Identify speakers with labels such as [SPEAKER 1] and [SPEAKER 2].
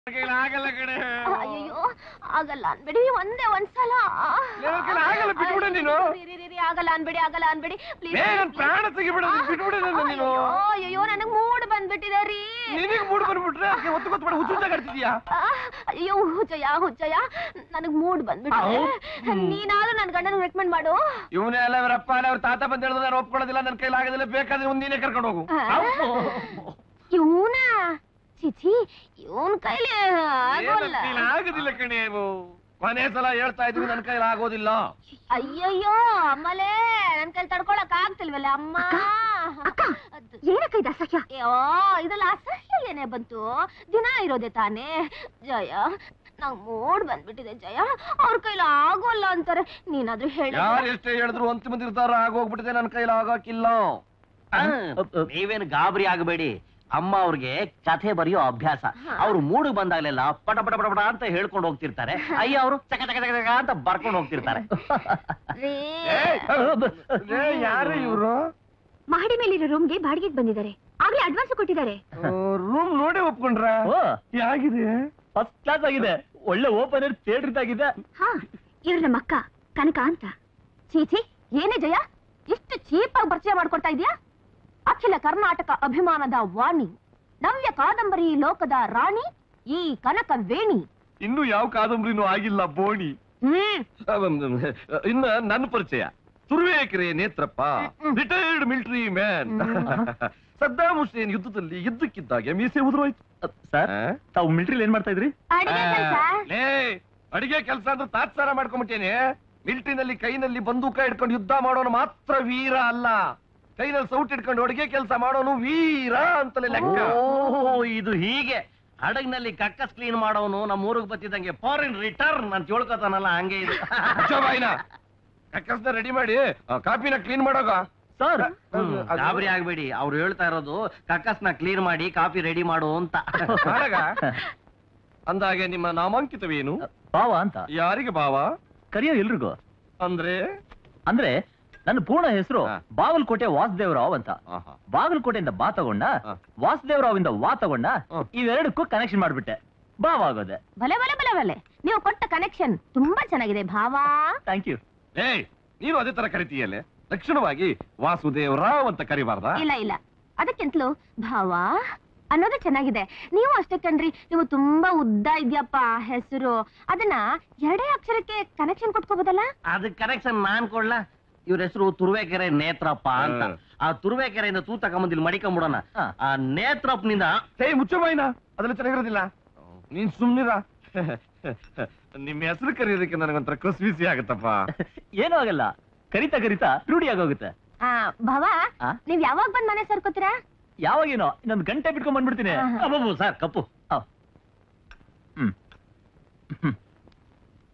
[SPEAKER 1] ಕೈಲಿ ಆಗಲ್ಲ ಕಣೆ
[SPEAKER 2] ಅಯ್ಯೋ ಆಗಲ್ಲ ಅನ್ಬೇಡಿ ಒಂದೇ ಒಂದ್ಸಲ
[SPEAKER 1] ನನ್ನ ಕೈಲಿ ಆಗಲ್ಲ, ಬಿಟ್ಬಿಡು ನೀನು.
[SPEAKER 2] ರೀ, ರೀ, ರೀ, ರೀ, ಆಗಲ್ಲ ಅನ್ಬೇಡಿ ಆಗಲ್ಲ ಅನ್ಬೇಡಿ ಪ್ಲೀಸ್
[SPEAKER 1] ಏ, ನನ್ ಪ್ರಾಣ ತೆಗಿಬೇಡ, ಬಿಟ್ಬಿಡು ನನ್ನ ನೀನು.
[SPEAKER 2] ಅಯ್ಯೋ ನನಗ್ ಮೂಡ್ ಬಂದ್ಬಿಟ್ಟಿದೆ ರೀ
[SPEAKER 1] ನಿನಗೆ ಮೂಡ್ ಬಂದ್ಬಿಟ್ರೆ ಅದಕ್ಕೆ ಒತ್ತು ಗೊತ್ತು ಹುಚ್ಚು ಹುಚ್ಚಾಗ್ ಆಡ್ತಿದ್ಯಾ
[SPEAKER 2] ಆ, ಅಯ್ಯೋ ಹುಚ್ಚಯ್ಯ ಹುಚ್ಚಯ್ಯ ನನಗ್ ಮೂಡ್ ಬಂದ್ಬಿಟ್ಟಿದೆ ನೀನಾದ್ರೂ ನನ್ ಗಂಡನ ರೆಕಮೆಂಡ್ ಮಾಡು
[SPEAKER 1] ಇವನೇ ಅಲ್ಲ ಅವರಪ್ಪ ಅಲ್ಲ ಅವ್ರ ತಾತ ಬಂದ್ ಹೇಳಿದ್ರೆ ನಾನು ಒಪ್ಕೊಳ್ಳೋದಿಲ್ಲ ನನ್ನ ಕೈಲಿ ಆಗೋದಿಲ್ಲ ಬೇಕಾದ್ರೆ ಒಂದ್ ನೀನೇ ಕರ್ಕೊಂಡು ಹೋಗು
[SPEAKER 2] ಇವನ ಚಿಚಿ ಇವನ್ ಕೈಲಿ ಆಗೋಲ್ಲ
[SPEAKER 1] ಕೈಲಿ ಆಗೋದಿಲ್ಲ ಕಣೆ ಇವು ಕೊನೆ ಸಲ ಹೇಳ್ತಾ ಇದ್ವಿ ನನ್ನ ಕೈಲಿ ಆಗೋದಿಲ್ಲ
[SPEAKER 2] ಅಯ್ಯಯ್ಯೋ ಅಮ್ಮಲೇ ನನ್ ಕೈಲಿ ತಡ್ಕೊಳಕ್ ಆಗ್ತಿಲ್ವಲ್ಲ ಅಮ್ಮ ಅದು-
[SPEAKER 3] ಏನಕ್ಕ ಇದು ಅಸಹ್ಯ
[SPEAKER 2] ಅಯ್ಯೋ ಇದೆಲ್ಲ ಅಸಹ್ಯ ಏನೇ ಬಂತು ದಿನ ಇರೋದೆ ತಾನೇ ಜಯ ನಂಗ್ ಮೂಡ್ ಬಂದ್ಬಿಟ್ಟಿದೆ ಜಯ ಅವ್ರ ಕೈಲಿ ಆಗೋಲ್ಲ ಅಂತಾರೆ ನೀನಾದ್ರೂ ಹೇಳಿ
[SPEAKER 1] ಯಾರು ಎಷ್ಟೇ ಹೇಳಿದ್ರು ಅಂತಿಮ ನಿರ್ಧಾರ ಆಗೋಗ್ಬಿಟ್ಟಿದೆ ನನ್ನ ಕೈಲಿ ಆಗೋಕಿಲ್ಲ
[SPEAKER 4] ನೀವೇನು ಗಾಬರಿ ಆಗಬೇಡಿ ಅಮ್ಮ ಅವ್ರಿಗೆ ಕಥೆ ಬರೆಯೋ ಅಭ್ಯಾಸ ಅವ್ರು ಮೂಡು ಬಂದಾಗಲೆಲ್ಲ ಪಟ ಪಟ ಪಟ ಪಟ ಅಂತ ಹೇಳ್ಕೊಂಡು ಹೋಗ್ತಿರ್ತಾರೆ ಅಯ್ಯ ಅವರು ಚಕ ಚಕ ಚಕ ಚಕ ಅಂತ ಬರ್ಕೊಂಡು ಹೋಗ್ತಿರ್ತಾರೆ
[SPEAKER 2] ರೀ
[SPEAKER 1] ಯಾರು ಇವ್ರು
[SPEAKER 3] ಮಹಡಿ ಮೇಲಿರೋ ರೂಮ್ಗೆ ಬಾಡಿಗೆಗೆ ಬಂದಿದ್ದಾರೆ ಆಗ್ಲೇ ಅಡ್ವಾನ್ಸ್ ಕೊಟ್ಟಿದ್ದಾರೆ
[SPEAKER 1] ರೂಮ್ ನೋಡೇ ಒಪ್ಕೊಂಡ್ರ ಯಾಗಿದೆ
[SPEAKER 4] ಫಸ್ಟ್ ಕ್ಲಾಸ್ ಆಗಿದೆ ಒಳ್ಳೆ ಓಪನ್ ಏರ್ ಥಿಯೇಟರ್ ಆಗಿದೆ
[SPEAKER 3] ಹಾ ಇವ್ರು ನಮ್ಮ ಅಕ್ಕ ಕನಕ ಅಂತ
[SPEAKER 2] ಚೀಚಿ ಏನೇ ಜಯ ಇಷ್ಟು ಚೀಪ್ ಆಗಿ ಪರಿಚಯ ಮಾಡ್ಕೊಡ್ತಾ ಇದೀಯಾ ಅಖಿಲ ಕರ್ನಾಟಕ ಅಭಿಮಾನದ ವಾಣಿ ನವ್ಯ ಕಾದಂಬರಿ ಲೋಕದ ರಾಣಿ ಈ ಕನಕ ವೇಣಿ
[SPEAKER 1] ಇನ್ನು ಯಾವ ಕಾದಂಬರಿನೂ ಆಗಿಲ್ಲ ಬೋಣಿ
[SPEAKER 2] ಹ್ಮ್
[SPEAKER 1] ಇನ್ನ ನನ್ನ ಪರಿಚಯ Turuvekere Netrappa retired military man Saddam Hussein ಯುದ್ಧದಲ್ಲಿ ಯುದ್ಧಕ್ಕಿದ್ದಾಗ ಮೀಸೆ ಉದುರೋಯ್ತು
[SPEAKER 4] ಸರ್ ತಾವು ಮಿಲಿಟರಿ ಏನ್ ಮಾಡ್ತಾ ಇದ್ರಿ
[SPEAKER 2] ಅಡಿಗೆ ಕೆಲ್ಸ
[SPEAKER 1] ಲೇ ಅಡಿಗೆ ಕೆಲಸ ಅಂದ್ರೆ ತಾತ್ಸಾರ ಮಾಡ್ಕೊಂಬಿಟ್ಟೇನೆ ಮಿಲಿಟರಿನಲ್ಲಿ ಕೈನಲ್ಲಿ ಬಂದೂಕ ಹಿಡ್ಕೊಂಡು ಯುದ್ಧ ಮಾಡೋನು ಮಾತ್ರ ವೀರ ಅಲ್ಲ ಕೈನಲ್ಲಿ ಸೌಟ್ ಹಿಡ್ಕೊಂಡು ಅಡಿಗೆ ಕೆಲಸ ಮಾಡೋನು ವೀರ ಅಂತಲೇ ಲೆಕ್ಕ
[SPEAKER 4] ಓ ಇದು ಹೀಗೆ ಹಡಗ್ನಲ್ಲಿ ಕಕ್ಕಸ್ ಕ್ಲೀನ್ ಮಾಡೋನು ನಮ್ಮ ಊರಿಗೆ ಬತ್ತಿದಂಗೆ ಫಾರಿನ್ ರಿಟರ್ನ್ ಅಂತ ಹೇಳ್ಕೊತಾನಲ್ಲ ಹಂಗೆ ಇದು
[SPEAKER 1] ಬಾಯಿನ ಕಕ್ಕಸ್ನ ರೆಡಿ ಮಾಡಿ ಆ, ಕಾಪಿನ ಕ್ಲೀನ್ ಮಾಡೋಗ
[SPEAKER 4] ಸರ್
[SPEAKER 1] ಹ್ಮ್, ಅದು-
[SPEAKER 4] ಗಾಬರಿ ಆಗ್ಬೇಡಿ ಅವ್ರು ಹೇಳ್ತಾ ಇರೋದು ಕಕ್ಕಸ್ನ ಕ್ಲೀನ್ ಮಾಡಿ ಕಾಫಿ ರೆಡಿ ಮಾಡು ಅಂತ
[SPEAKER 1] ಮಾಡಗ ಅಂದಾಗೆ ನಿಮ್ಮ ನಾಮಾಂಕಿತವೇನು
[SPEAKER 5] ಭಾವ ಅಂತ
[SPEAKER 1] ಯಾರಿಗೆ ಭಾವ
[SPEAKER 5] ಕರೆಯೋ ಎಲ್ರಿಗೂ
[SPEAKER 1] ಅಂದ್ರೆ
[SPEAKER 5] ಅಂದ್ರೆ ನನ್ನ ಪೂರ್ಣ ಹೆಸರು
[SPEAKER 1] ಹಾ.
[SPEAKER 5] ಬಾಗಲಕೋಟೆ ವಾಸುದೇವರಾವ್ ಅಂತ
[SPEAKER 1] ಆಹಾ.
[SPEAKER 5] ಬಾಗಲಕೋಟೆಯಿಂದ ಬಾ ತಗೊಂಡ
[SPEAKER 1] ಹಾ.
[SPEAKER 5] ವಾಸುದೇವರಾವ್ ಇಂದ ವಾ ತಗೊಂಡ
[SPEAKER 1] ಹ್ಮ್.
[SPEAKER 5] ಇವೆರಡಕ್ಕೂ ಕನೆಕ್ಷನ್ ಮಾಡ್ಬಿಟ್ಟೆ ಭಾವ ಆಗೋದೆ
[SPEAKER 2] ಭಲೆ ಭಲೆ ಭಲೆ ಭಲೆ ನೀವು ಕೊಟ್ಟ ಕನೆಕ್ಷನ್ ತುಂಬಾ ಚೆನ್ನಾಗಿದೆ ಭಾವಾ
[SPEAKER 5] ಥ್ಯಾಂಕ್ ಯು
[SPEAKER 1] ಏಯ್ ನೀನು ಅದೇ ತರ ಕರಿತೀಯಲ್ಲೇ ಲಕ್ಷಣವಾಗಿ ವಾಸುದೇವ್ ರಾವ್ ಅಂತ ಕರಿಬಾರ್ದಾ
[SPEAKER 2] ಇಲ್ಲ ಇಲ್ಲ ಅದಕ್ಕಿಂತಲೂ ಭಾವ ಅನ್ನೋದು ಚೆನ್ನಾಗಿದೆ ನೀವು ಅಷ್ಟೇ ಕಣ್ರಿ ನೀವು ತುಂಬಾ ಉದ್ದ ಇದ್ಯಪ್ಪ ಹೆಸರು ಅದನ್ನ ಎರಡೇ ಅಕ್ಷರಕ್ಕೆ ಕನೆಕ್ಷನ್ ಕೊಟ್ಕೋಬೋದಲ್ಲ
[SPEAKER 4] ಅದಕ್ಕೆ ಕನೆಕ್ಷನ್ ನಾನ್ ಕೊಡ್ಲಾ ಇವ್ರ ಹೆಸರು ತುರುವೇಕೆರೆ ನೇತ್ರಪ್ಪ ಅಂತ
[SPEAKER 1] ಹ್ಮ್.
[SPEAKER 4] ಆ ತುರುವೇಕೆರೆಯಿಂದ ತೂ ತಗೊಂಬಂದಿಲ್ಲಿ ಮಡಿಕೊಂಬಿಡೋಣ
[SPEAKER 5] ಹಾ.
[SPEAKER 4] ಆ ನೇತ್ರಪ್ಪನಿಂದ
[SPEAKER 1] ಏಯ್ ಮುಚ್ಚು ಬಾಯಿನ ಅದೆಲ್ಲ ಚೆನ್ನಾಗಿರೋದಿಲ್ಲ ನೀನ್ ಸುಮ್ನಿರ ನಿಮ್ಮ ಹೆಸರು ಕರೆಯೋದಕ್ಕೆ ನನಗೊಂಥರ ಕಸ್ಬಿಸಿ ಆಗತ್ತಪ್ಪ
[SPEAKER 5] ಏನೂ ಆಗಲ್ಲ ಕರಿತಾ ಕರಿತಾ ರೂಢಿ ಆಗೋಗುತ್ತೆ
[SPEAKER 2] ಆ ಭಾವ
[SPEAKER 5] ಆ?
[SPEAKER 2] ನೀವ್ ಯಾವಾಗ ಬಂದ್ ಮನೆ ಸೇರ್ಕೋತೀರಾ
[SPEAKER 5] ಯಾವಾಗೇನೋ ಇನ್ನೊಂದು ಗಂಟೆ ಬಿಟ್ಕೊಂಡ್ ಬಂದ್ಬಿಡ್ತೀನಿ
[SPEAKER 2] ಆಹಾ.
[SPEAKER 4] ಅಬ್ಬಬ್ಬು ಸರ್ ಕಪ್ಪು
[SPEAKER 5] ಆ. ಹ್ಮ್ ಹ್ಮ್